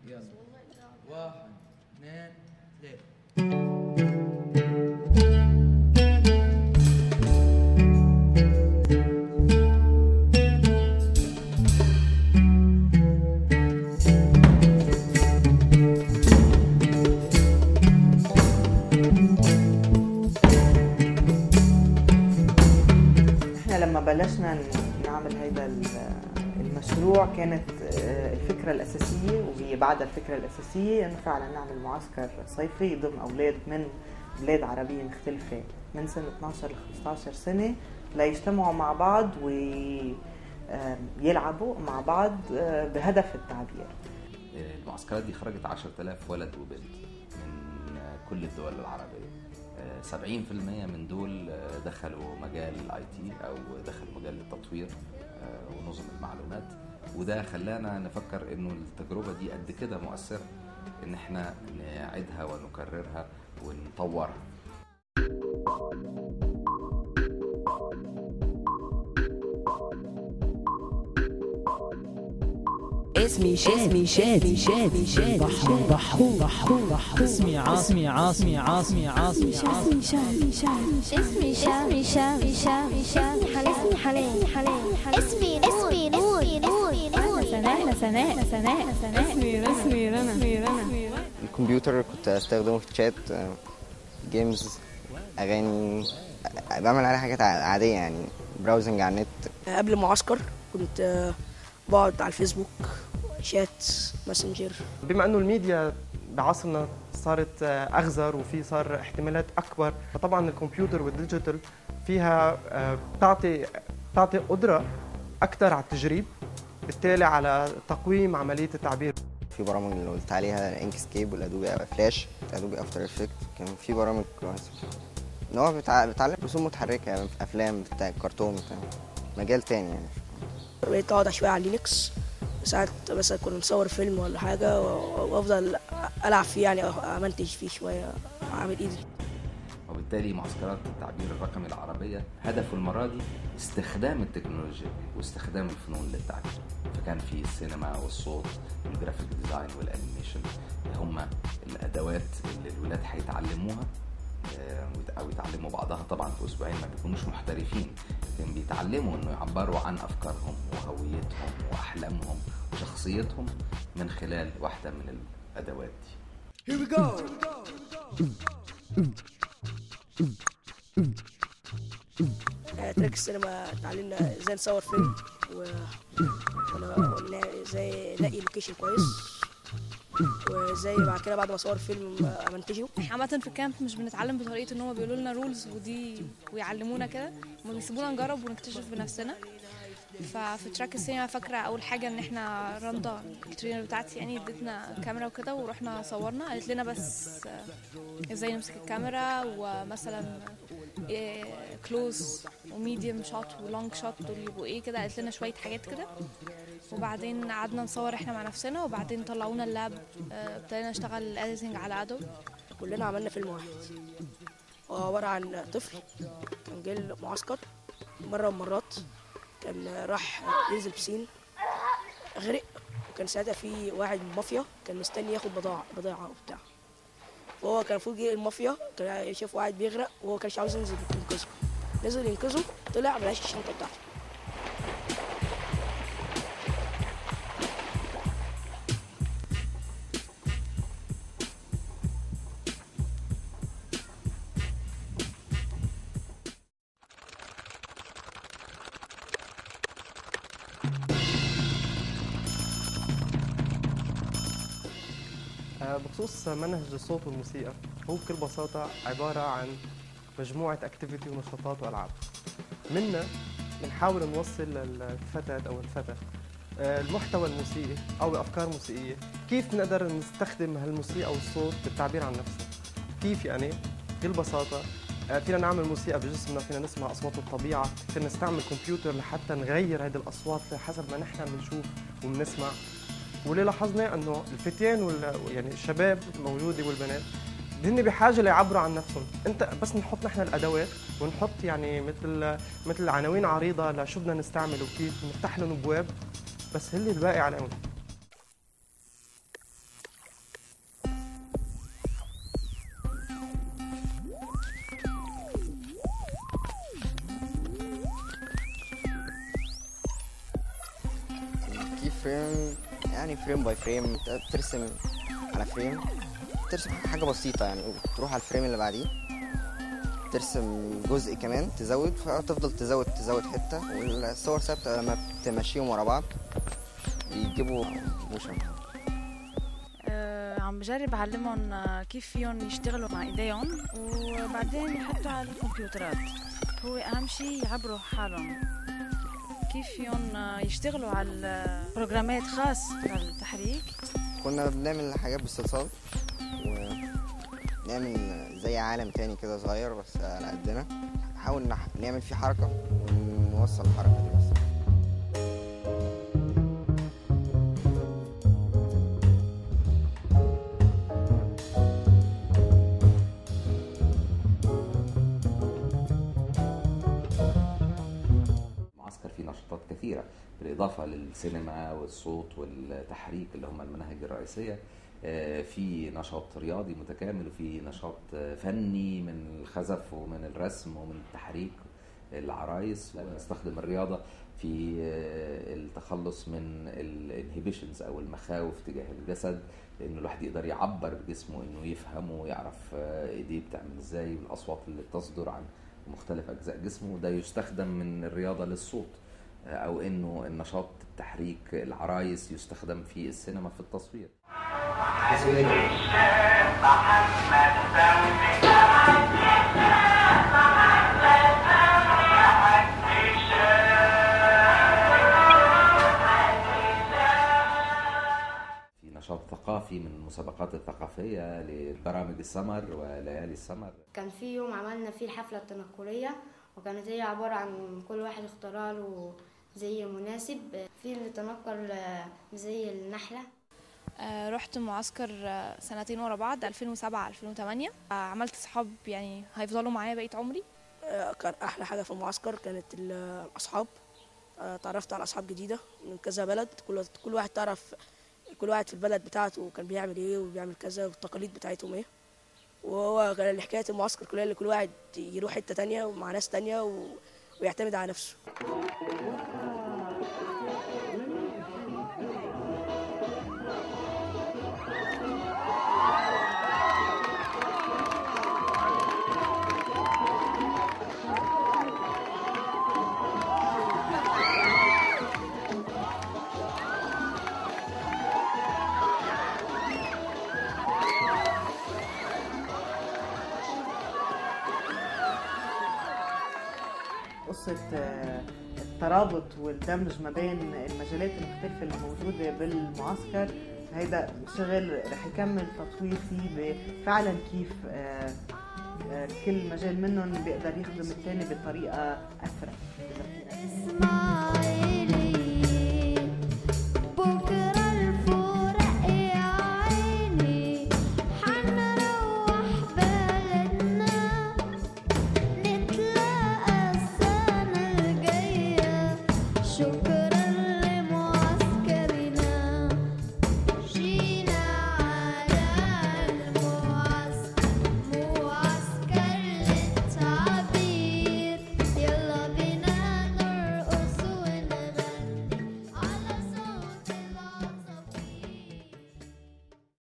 يلا واحد اثنين ثلاثة احنا لما بلشنا نعمل هذا المشروع كانت آه، الفكرة الأساسية وهي بعد الفكرة الأساسية إنه فعلا نعمل معسكر صيفي يضم أولاد من بلاد عربية مختلفة من سن 12 ل 15 سنة ليجتمعوا مع بعض ويلعبوا مع بعض آه، بهدف التعبير المعسكرات دي خرجت 10000 ولد وبنت من كل الدول العربية 70% من دول دخلوا مجال الاي تي او دخلوا مجال التطوير آه، ونظم المعلومات وده خلانا نفكر انه التجربة دي قد كده مؤثرة ان احنا نعيدها ونكررها ونطورها اسمي شاد اسمي شاد شاد شاد ضحو ضحو ضحو ضحو اسمي عاصمي عاصمي عاصمي عاصمي اسمي شام شام اسمي شام شام شام شام اسمي حنان حنان اسمي اسمي نور نور نور سناء أنا سناء أنا سناء أنا سناء اسمي اسمي رنا اسمي رنا الكمبيوتر كنت استخدمه في الشات آه، جيمز اغاني آه، بعمل عليه حاجات ع- عاديه يعني براوزنج على النت قبل المعسكر كنت آه، بقعد على الفيسبوك شات ماسنجر بما انه الميديا بعصرنا صارت آه، اغزر وفي صار احتمالات اكبر فطبعا الكمبيوتر والديجيتال فيها آه، بتعطي بتعطي قدره اكثر على التجريب بالتالي على تقويم عمليه التعبير في برامج اللي قلت عليها انكسكيب والادوبي فلاش ادوبي افتر افكت كان في برامج كويسه ان هو بتع- بتعلم رسوم متحركه يعني في افلام بتاع كرتون بتاع مجال تاني يعني بقيت اقعد شويه على لينكس ساعات مثلا كنا نصور فيلم ولا حاجه وافضل العب فيه يعني أو امنتج فيه شويه اعمل ايدي وبالتالي معسكرات التعبير الرقمي العربية هدفه المرة دي استخدام التكنولوجيا واستخدام الفنون للتعبير فكان في السينما والصوت والجرافيك ديزاين والانيميشن هم الادوات اللي الولاد هيتعلموها آه، ويت- او يتعلموا بعضها طبعا في اسبوعين ما بيكونوش محترفين لكن بيتعلموا انه يعبروا عن افكارهم وهويتهم واحلامهم وشخصيتهم من خلال واحده من الادوات دي آه، تراك السينما اتعلمنا ازاي نصور فيلم و ولا- ولا ازاي نلاقي لوكيشن كويس وازاي بعد كده بعد ما اصور فيلم آه، امنتجه احنا عامة في الكامب مش بنتعلم بطريقة ان هم بيقولوا لنا رولز ودي ويعلمونا كده هم بيسيبونا نجرب ونكتشف بنفسنا ففي تراك السينما فاكرة أول حاجة إن احنا رندا الترينر بتاعتي يعني ادتنا كاميرا وكده ورحنا صورنا قالت لنا بس آه، ازاي نمسك الكاميرا ومثلا كلوز وميديوم شوت ولونج شوت دول يبقوا ايه كده قالت لنا شوية حاجات كده وبعدين قعدنا نصور احنا مع نفسنا وبعدين طلعونا اللاب آه، ابتدينا نشتغل الاديتنج على ادوب كلنا عملنا فيلم واحد هو عبارة عن طفل كان جاي المعسكر مرة من المرات كان راح ينزل بسين غرق وكان ساعتها في واحد من المافيا كان مستني ياخد بضاعة بضاعة وبتاع وهو كان المفروض جه المافيا كان يشوف واحد بيغرق وهو كانش عاوز ينزل ينقذه نزل ينقذه طلع ملقاش الشنطة بتاعته آه، بخصوص منهج الصوت والموسيقى هو بكل بساطة عبارة عن مجموعة اكتيفيتي ونشاطات والعاب منا بنحاول نوصل للفتاة او الفتى آه، المحتوى الموسيقي او افكار موسيقية كيف نقدر نستخدم هالموسيقى والصوت بالتعبير عن نفسنا كيف يعني بكل بساطة آه، فينا نعمل موسيقى بجسمنا فينا نسمع اصوات الطبيعة فينا نستعمل كمبيوتر لحتى نغير هذه الاصوات حسب ما نحن بنشوف وبنسمع واللي لاحظنا انه الفتيان وال يعني الشباب الموجوده والبنات هن بحاجه ليعبروا عن نفسهم انت بس نحط نحن الادوات ونحط يعني مثل مثل عناوين عريضه لشو بدنا نستعمل وكيف نفتح لهم ابواب بس هل الباقي عليهم الفريم يعني فريم باي فريم انت بترسم على فريم ترسم حاجه بسيطه يعني تروح على الفريم اللي بعديه ترسم جزء كمان تزود فتفضل تزود تزود حته والصور ثابته لما بتمشيهم ورا بعض بيجيبوا موشن آه، عم بجرب اعلمهم آه، كيف فيهم يشتغلوا مع ايديهم وبعدين يحطوا على الكمبيوترات هو اهم شيء يعبروا حالهم كيف فيهم آه، يشتغلوا على بروجرامات خاص للتحريك كنا بنعمل حاجات بالصلصال ونعمل زي عالم تاني كده صغير بس على قدنا نحاول نح- نعمل فيه حركة ونوصل الحركة دي بس المعسكر فيه نشاطات كثيرة بالإضافة للسينما والصوت والتحريك اللي هم المناهج الرئيسية آه، في نشاط رياضي متكامل وفي نشاط آه، فني من الخزف ومن الرسم ومن التحريك العرايس ونستخدم الرياضة في آه، التخلص من الانهبيشنز او المخاوف تجاه الجسد لان الواحد يقدر يعبر بجسمه انه يفهمه ويعرف آه، ايديه بتعمل ازاي والاصوات اللي بتصدر عن مختلف اجزاء جسمه ده يستخدم من الرياضه للصوت آه، او انه النشاط التحريك العرايس يستخدم في السينما في التصوير في نشاط ثقافي من المسابقات الثقافيه لبرامج السمر وليالي السمر كان في يوم عملنا فيه الحفلة التنكرية وكانت هي عبارة عن كل واحد اختار له زي مناسب في اللي تنكر زي النحلة آه، رحت معسكر آه، سنتين ورا بعض 2007 2008 آه، عملت صحاب يعني هيفضلوا معايا بقية عمري آه، كان احلى حاجه في المعسكر كانت ال- الاصحاب آه، تعرفت على اصحاب جديده من كذا بلد كل كل واحد تعرف كل واحد في البلد بتاعته كان بيعمل ايه وبيعمل كذا والتقاليد بتاعتهم ايه وهو كان حكايه المعسكر كلها اللي كل واحد يروح حته تانية ومع ناس تانية و... ويعتمد على نفسه قصة آه، الترابط والدمج ما بين المجالات المختلفة اللي موجودة بالمعسكر هيدا شغل رح يكمل تطوير فيه فعلا كيف آه، آه، كل مجال منهم بيقدر يخدم الثاني بطريقة أسرع إذا فينا نقول.